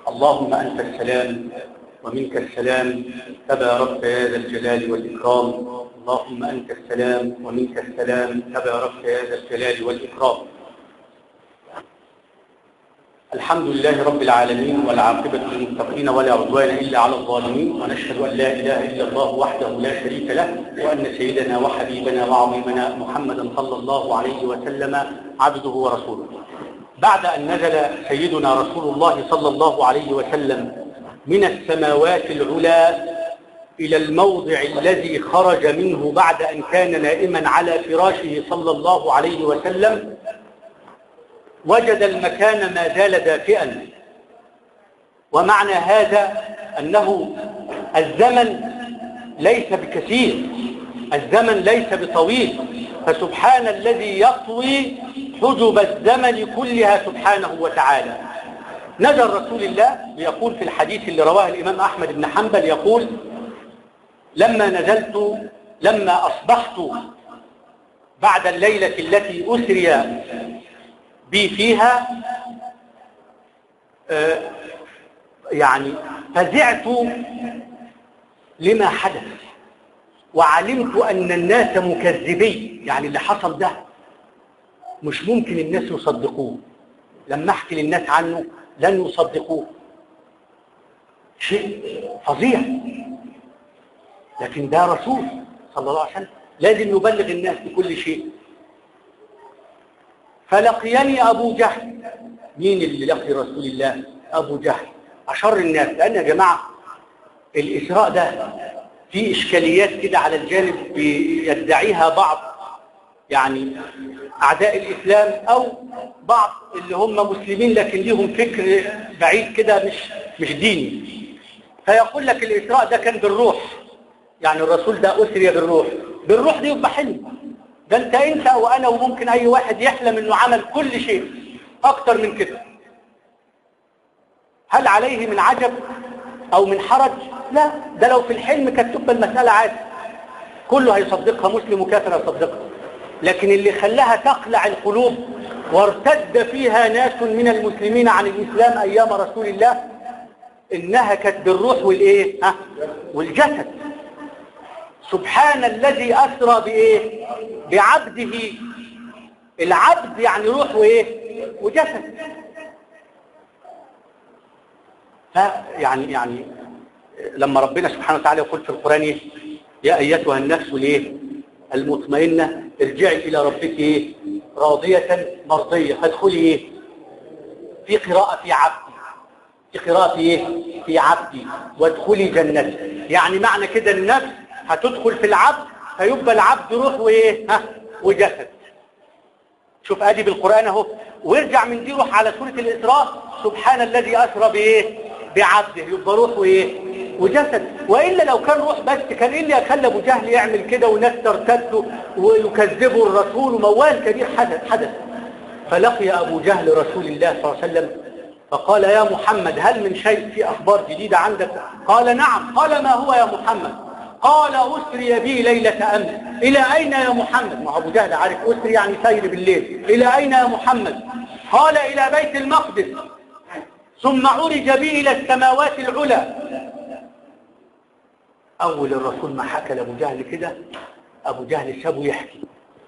اللهم أنت السلام ومنك السلام تباركت يا ذا الجلال والإكرام اللهم أنت السلام ومنك السلام تباركت يا ذا الجلال والإكرام الحمد لله رب العالمين والعاقبة للمتقين ولا عدوان إلا على الظالمين ونشهد أن لا إله إلا الله وحده لا شريك له وأن سيدنا وحبيبنا وعظيمنا محمدا صلى الله عليه وسلم عبده ورسوله بعد أن نزل سيدنا رسول الله صلى الله عليه وسلم من السماوات العلى إلى الموضع الذي خرج منه بعد أن كان نائما على فراشه صلى الله عليه وسلم وجد المكان ما زال دافئا ومعنى هذا أنه الزمن ليس بكثير الزمن ليس بطويل فسبحان الذي يطوي حجب الزمن كلها سبحانه وتعالى نزل رسول الله يقول في الحديث اللي رواه الإمام أحمد بن حنبل يقول لما نزلت لما أصبحت بعد الليلة التي أسري بي فيها آه يعني فزعت لما حدث وعلمت أن الناس مكذبين يعني اللي حصل ده مش ممكن الناس يصدقوه لما احكي للناس عنه لن يصدقوه شيء فظيع لكن ده رسول صلى الله عليه وسلم لازم يبلغ الناس بكل شيء فلقيني أبو جهل مين اللي لقي رسول الله أبو جهل أشر الناس لأن يا جماعة الإسراء ده في إشكاليات كده على الجانب يدعيها بعض يعني أعداء الإسلام أو بعض اللي هم مسلمين لكن ليهم فكر بعيد كده مش مش ديني فيقول لك الإسراء ده كان بالروح يعني الرسول ده أسري بالروح بالروح دي يبقى حلم ده انت انت وانا وممكن اي واحد يحلم انه عمل كل شيء اكتر من كده هل عليه من عجب او من حرج لا ده لو في الحلم كانت تبقى المسألة عادي كله هيصدقها مسلم وكافر هيصدقها لكن اللي خلاها تقلع القلوب وارتد فيها ناس من المسلمين عن الإسلام أيام رسول الله إنها كانت بالروح والإيه ها والجسد سبحان الذي أسرى بإيه بعبده العبد يعني روح وإيه وجسد فيعني يعني لما ربنا سبحانه وتعالى يقول في القرآن إيه يا أيتها النفس الإيه المطمئنة ارجعي إلى ربك إيه راضية مرضية فادخلي إيه في قراءة في عبدي في قراءة إيه في عبدي وادخلي جنتي يعني معنى كده النفس هتدخل في العبد فيبقى العبد روح وايه ها وجسد شوف ادي بالقران اهو وارجع من دي روح على سوره الاسراء سبحان الذي اسرى بايه بعبده يبقى روح وايه وجسد والا لو كان روح بس كان ايه اللي خلى ابو جهل يعمل كده وناس ترتد ويكذبوا الرسول وموال كبير حدث حدث فلقي ابو جهل رسول الله صلى الله عليه وسلم فقال يا محمد هل من شيء في اخبار جديده عندك قال نعم قال ما هو يا محمد قال أسري بي ليلة أمس إلى أين يا محمد ما أبو جهل عارف أسري يعني سير بالليل إلى أين يا محمد قال إلى بيت المقدس ثم عرج بي إلى السماوات العلى أول الرسول ما حكى لأبو جهل كده أبو جهل سابه يحكي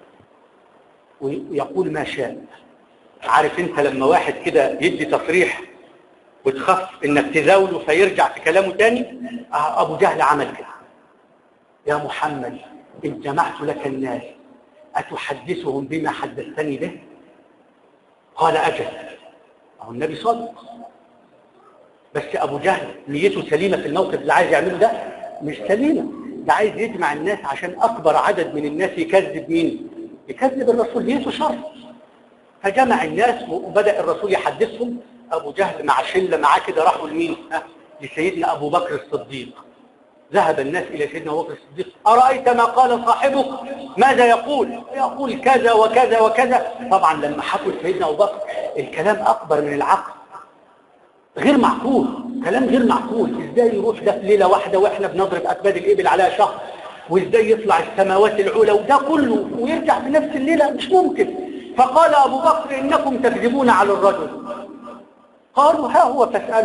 ويقول ما شاء عارف انت لما واحد كده يدي تصريح وتخاف انك تزاوله فيرجع في كلامه تاني ابو جهل عمل كده يا محمد إن جمعت لك الناس أتحدثهم بما حدثتني به قال أجل أهو النبي صادق بس أبو جهل نيته سليمة في الموقف اللي عايز يعمله ده مش سليمة ده عايز يجمع الناس عشان أكبر عدد من الناس يكذب مين يكذب الرسول نيته شر فجمع الناس وبدأ الرسول يحدثهم أبو جهل مع شلة معاه كده راحوا لمين ها لسيدنا أبو بكر الصديق ذهب الناس إلى سيدنا أبو بكر الصديق أرأيت ما قال صاحبك ماذا يقول يقول كذا وكذا وكذا طبعا لما حكوا سيدنا أبو بكر الكلام أكبر من العقل غير معقول كلام غير معقول ازاي يروح ده في ليله واحده واحنا بنضرب اكباد الابل عليها شهر وازاي يطلع السماوات العلى وده كله ويرجع في نفس الليله مش ممكن فقال ابو بكر انكم تكذبون على الرجل قالوا ها هو فاساله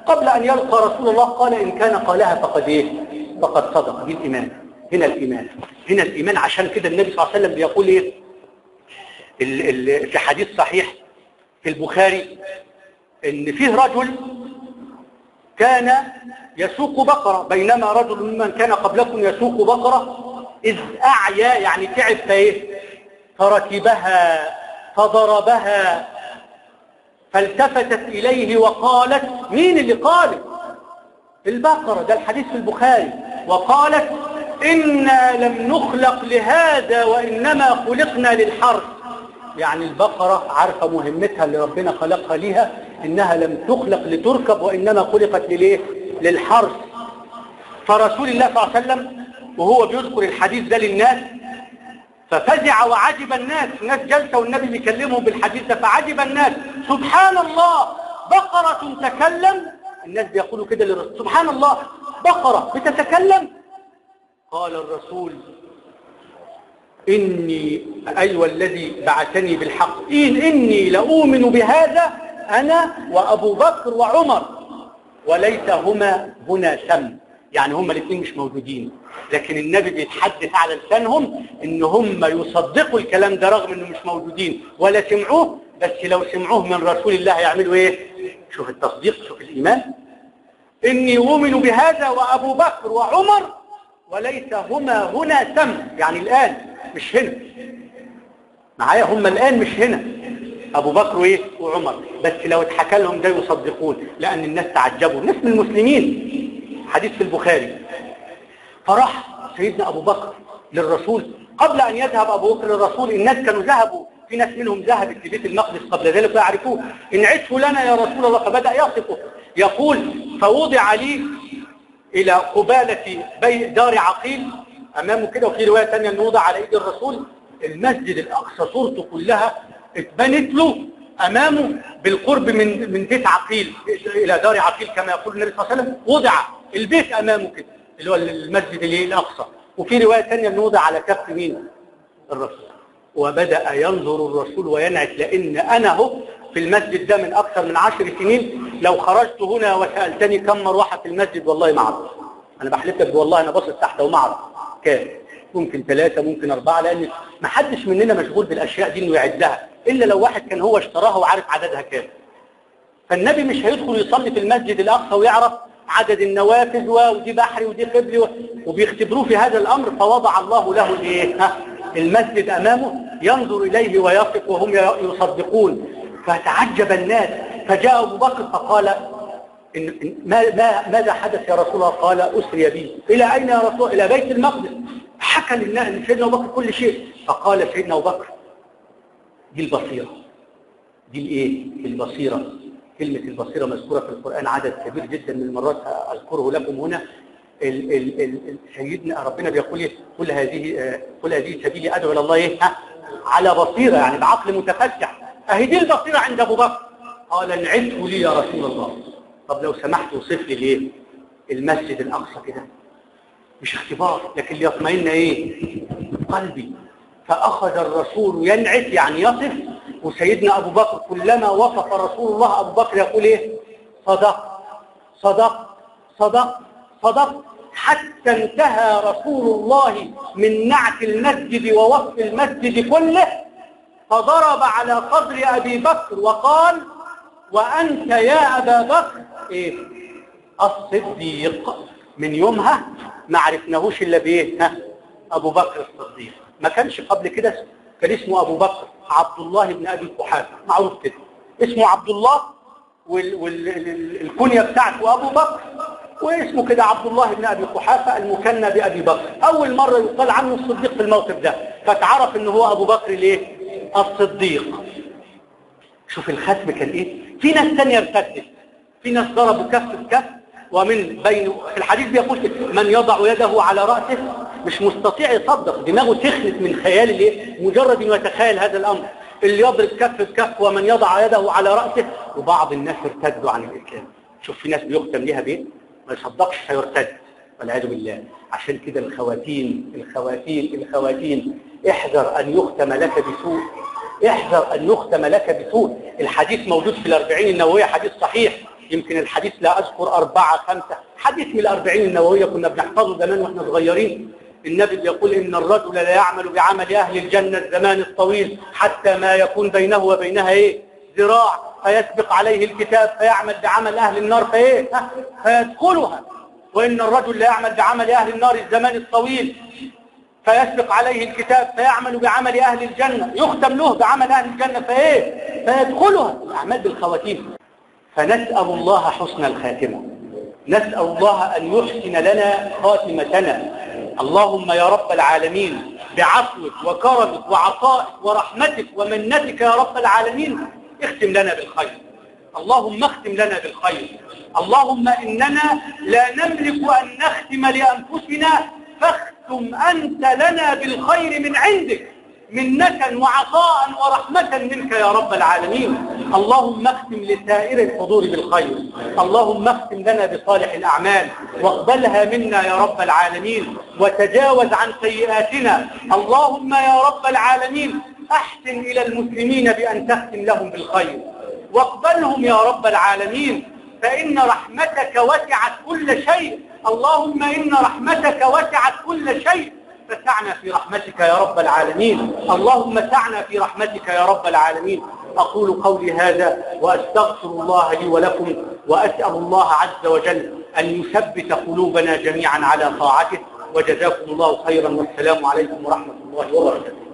قبل أن يلقى رسول الله قال إن كان قالها فقد إيه فقد صدق دي الإيمان هنا الإيمان هنا الإيمان عشان كده النبي صلى الله عليه وسلم بيقول إيه ال ال في حديث صحيح في البخاري إن فيه رجل كان يسوق بقرة بينما رجل ممن كان قبلكم يسوق بقرة إذ أعيا يعني تعب فإيه فركبها فضربها فالتفتت إليه وقالت مين اللي قالت البقرة ده الحديث في البخاري وقالت إنا لم نخلق لهذا وإنما خلقنا للحرث يعني البقرة عارفة مهمتها اللي ربنا خلقها ليها إنها لم تخلق لتركب وإنما خلقت لليه للحرث فرسول الله صلى الله عليه وسلم وهو بيذكر الحديث ده للناس ففزع وعجب الناس الناس جلسة والنبي بيكلمهم بالحديث ده فعجب الناس سبحان الله بقرة تكلم الناس بيقولوا كده للرسول سبحان الله بقرة بتتكلم قال الرسول إني أيوة الذي بعثني بالحق إن إني لأؤمن بهذا أنا وأبو بكر وعمر وليس هما هنا سم يعني هما الاثنين مش موجودين لكن النبي بيتحدث على لسانهم ان هم يصدقوا الكلام ده رغم انه مش موجودين ولا سمعوه بس لو سمعوه من رسول الله يعملوا ايه شوف التصديق شوف الايمان اني اؤمن بهذا وابو بكر وعمر وليس هما هنا سم يعني الان مش هنا معايا هم الان مش هنا ابو بكر وايه وعمر بس لو اتحكى لهم ده يصدقون لان الناس تعجبوا الناس من المسلمين حديث في البخاري فراح سيدنا ابو بكر للرسول قبل ان يذهب ابو بكر للرسول الناس كانوا ذهبوا في ناس منهم ذهبت لبيت المقدس قبل ذلك ويعرفوه ان عدت لنا يا رسول الله فبدا يصفه يقول فوضع لي الى قباله بي دار عقيل امامه كده وفي روايه ثانيه انه وضع على ايد الرسول المسجد الاقصى صورته كلها اتبنت له امامه بالقرب من من بيت عقيل الى دار عقيل كما يقول النبي صلى الله عليه وسلم وضع البيت امامه كده اللي هو المسجد الايه الاقصى وفي روايه ثانيه انه وضع على كف مين الرسول وبدا ينظر الرسول وينعت لان انا اهو في المسجد ده من اكثر من عشر سنين لو خرجت هنا وسالتني كم مروحه في المسجد والله ما اعرف انا بحلف لك والله انا باصص تحت وما اعرف كام ممكن ثلاثة ممكن أربعة لأن ما حدش مننا مشغول بالأشياء دي إنه يعدها إلا لو واحد كان هو اشتراها وعارف عددها كام فالنبي مش هيدخل يصلي في المسجد الأقصى ويعرف عدد النوافذ ودي بحري ودي قبلي وبيختبروه في هذا الأمر فوضع الله له الإيه؟ ها؟ المسجد أمامه ينظر إليه ويصف وهم يصدقون فتعجب الناس فجاء أبو بكر فقال إن إن ما ما ماذا حدث يا رسول الله قال أسري بي إلى أين يا رسول إلى بيت المقدس حكى للناس سيدنا أبو بكر كل شيء فقال سيدنا أبو بكر دي البصيرة دي الإيه البصيرة كلمة البصيرة مذكورة في القرآن عدد كبير جدا من المرات أذكره لكم هنا ال ال ال سيدنا ربنا بيقول إيه كل هذه آه كل هذه سبيلي أدعو إلى الله إيه ها على بصيرة يعني بعقل متفتح أهي دي البصيرة عند أبو بكر قال انعته لي يا رسول الله طب لو سمحت وصف لي ليه المسجد الأقصى كده مش اختبار لكن ليطمئن ايه قلبي فأخذ الرسول ينعت يعني يصف وسيدنا أبو بكر كلما وصف رسول الله أبو بكر يقول ايه صدق صدق صدق صدق حتى انتهى رسول الله من نعت المسجد ووصف المسجد كله فضرب على صدر أبي بكر وقال وأنت يا أبا بكر إيه الصديق من يومها ما عرفناهوش إلا بإيه ها أبو بكر الصديق ما كانش قبل كده كان اسمه أبو بكر عبد الله بن أبي قحافة معروف كده اسمه عبد الله والكنية بتاعته أبو بكر واسمه كده عبد الله بن أبي قحافة المكنى بأبي بكر أول مرة يقال عنه الصديق في الموقف ده فتعرف إنه هو أبو بكر ليه الصديق شوف الختم كان ايه في ناس تانية ارتدت في ناس ضربوا كف بكف ومن بين في الحديث بيقول من يضع يده على رأسه مش مستطيع يصدق دماغه تخنت من خيال الايه مجرد انه يتخيل هذا الامر اللي يضرب كف بكف ومن يضع يده على رأسه وبعض الناس ارتدوا عن الاسلام شوف في ناس بيختم ليها بيه ما يصدقش فيرتد والعياذ بالله عشان كده الخواتيم الخواتيم الخواتيم احذر ان يختم لك بسوء احذر أن يختم لك بسوء الحديث موجود في الأربعين النووية حديث صحيح يمكن الحديث لا أذكر أربعة خمسة حديث من الأربعين النووية كنا بنحفظه زمان وإحنا صغيرين النبي يقول إن الرجل لا يعمل بعمل أهل الجنة الزمان الطويل حتى ما يكون بينه وبينها إيه ذراع فيسبق عليه الكتاب فيعمل بعمل أهل النار فإيه ها؟ فيدخلها وإن الرجل لا يعمل بعمل أهل النار الزمان الطويل فيسبق عليه الكتاب فيعمل بعمل أهل الجنة يختم له بعمل أهل الجنة فإيه فيدخلها الأعمال بالخواتيم فنسأل الله حسن الخاتمة نسأل الله أن يحسن لنا خاتمتنا اللهم يا رب العالمين بعفوك وكرمك وعطائك ورحمتك ومنتك يا رب العالمين اختم لنا بالخير اللهم اختم لنا بالخير اللهم إننا لا نملك أن نختم لأنفسنا فاختم أنت لنا بالخير من عندك منة وعطاء ورحمة منك يا رب العالمين اللهم اختم لسائر الحضور بالخير اللهم اختم لنا بصالح الأعمال واقبلها منا يا رب العالمين وتجاوز عن سيئاتنا اللهم يا رب العالمين أحسن إلى المسلمين بأن تختم لهم بالخير واقبلهم يا رب العالمين فإن رحمتك وسعت كل شيء اللهم إن رحمتك وسعت كل شيء فسعنا في رحمتك يا رب العالمين اللهم سعنا في رحمتك يا رب العالمين أقول قولي هذا وأستغفر الله لي ولكم وأسأل الله عز وجل أن يثبت قلوبنا جميعا على طاعته وجزاكم الله خيرا والسلام عليكم ورحمة الله وبركاته